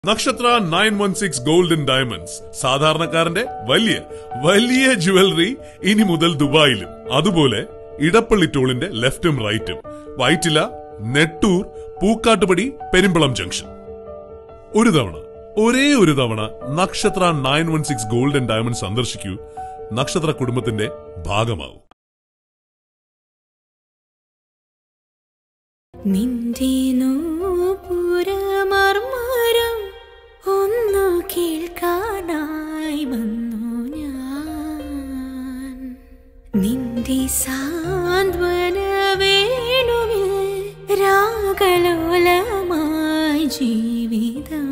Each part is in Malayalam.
നക്ഷത്ര nine one six golden diamonds സാധാരണക്കാരന്റെ വലിയ വലിയ ജുവലറി ഇനി മുതൽ ദുബായിലും അതുപോലെ ഇടപ്പള്ളി ടോളിന്റെ ലെഫ്റ്റും റൈറ്റും വൈറ്റില നെട്ടൂർ പൂക്കാട്ടുപടി പെരുമ്പളം ജംഗ്ഷൻ ഒരു തവണ ഒരേ ഒരു തവണ Nakshatra nine one six golden diamond സന്ദർശിക്കൂ നക്ഷത്ര കുടുംബത്തിന്റെ ഭാഗമാവും നിന്റെ നൂപുരമർമരം ഒന്നു കേൾക്കാനായി വന്നു ഞാൻ നിന്റെ സാന്ത്വന വേണുവിൽ രാഗലോലമായി ജീവിതം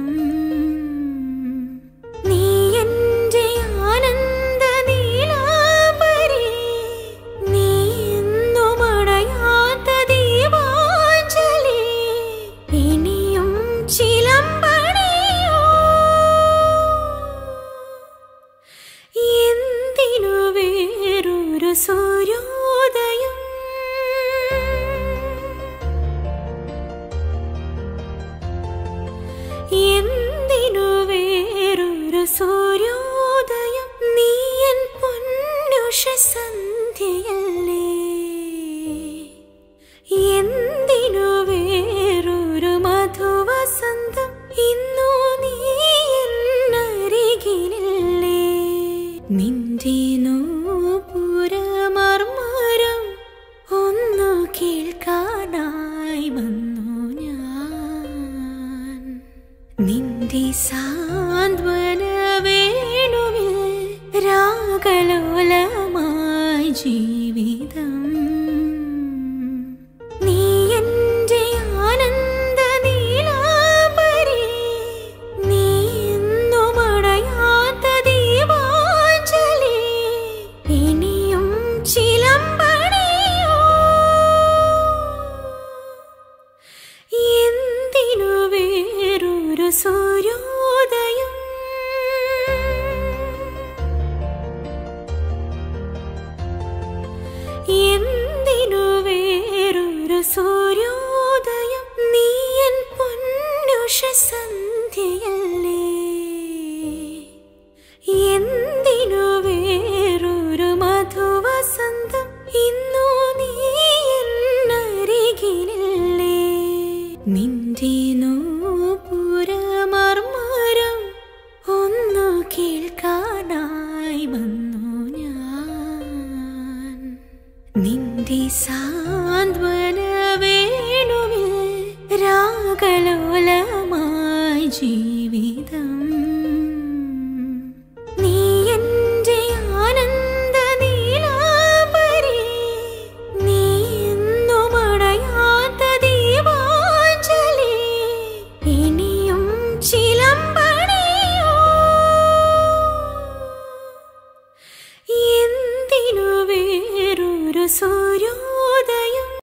നീ എന്റെ ആനന്ദ നീലാപരി നീ എന്നും അടയാത്ത ദീപാഞ്ജലി ഇനിയും ചിലമ്പണിയോ എന്തിനു വേറൊരു സൂര്യോദയം എന്തിനു വേറൊരു സൂര്യോദയം നീ എൻ പൊന്നുഷ സന്ധ്യയല്ലേ എന്തിനു വേറൊരു മധുവസന്തം ഇന്നു നീ എന്നരികിലില്ലേ നിന്റെ നൂപുരമർമരം ഒന്നു കേൾക്കാനായി വന്നു ഞാൻ നിന്റെ സാന്ത്വന വേണുവിൽ രാഗലോലമായി ജീവിതം നീ എന്റെ ആനന്ദ നീലാപരി നീ എന്നും അടയാത്ത ദീപാഞ്ജലി ഇനിയും ചിലമ്പണിയോ എന്തിനു വേറൊരു സൂര്യോദയം എന്തിനു വേറൊരു സൂര്യോദയം നീ എൻ പൊന്നുഷ സന്ധ്യയല്ലേ എന്തിനു വേറൊരു മധുവസന്തം ഇന്നു നീ എന്നരികിലില്ലേ നിന്റെ നൂപുരമർമരം ഒന്നു കേൾക്കാനായി വന്നു ഞാൻ നിന്റെ സാന്ത്വന വേണുവിൽ രാഗലോലമായി ജീവിതം